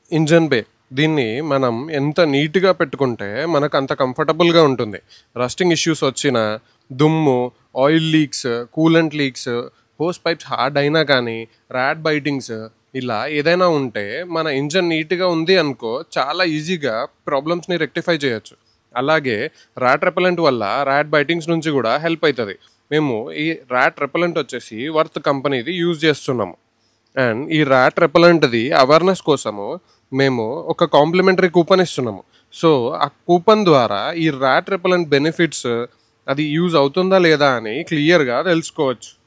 engine బే దీన్ని మనం ఎంత నీట్గా పెట్టుకుంటే మనకు అంత కంఫర్టబుల్గా ఉంటుంది రస్టింగ్ ఇష్యూస్ వచ్చిన దుమ్ము oil leaks coolant leaks hose pipes hard అయినా కానీ ర్యాట్ బైటింగ్స్ ఇలా ఏదైనా ఉంటే మన ఇంజన్ నీట్గా ఉంది అనుకో చాలా ఈజీగా ప్రాబ్లమ్స్ని రెక్టిఫై చేయొచ్చు అలాగే ర్యాట్ రెపలెంట్ వల్ల ర్యాట్ బైటింగ్స్ నుంచి కూడా హెల్ప్ అవుతుంది మేము ఈ ర్యాట్ రెపలెంట్ వచ్చేసి వర్త్ కంపెనీది యూజ్ చేస్తున్నాము అండ్ ఈ ర్యాట్ రెపలెంట్ది అవేర్నెస్ కోసము మేము ఒక కాంప్లిమెంటరీ కూపన్ ఇస్తున్నాము సో ఆ కూపన్ ద్వారా ఈ ర్యాట్ రెపలెంట్ బెనిఫిట్స్ అది యూజ్ అవుతుందా లేదా అని క్లియర్గా తెలుసుకోవచ్చు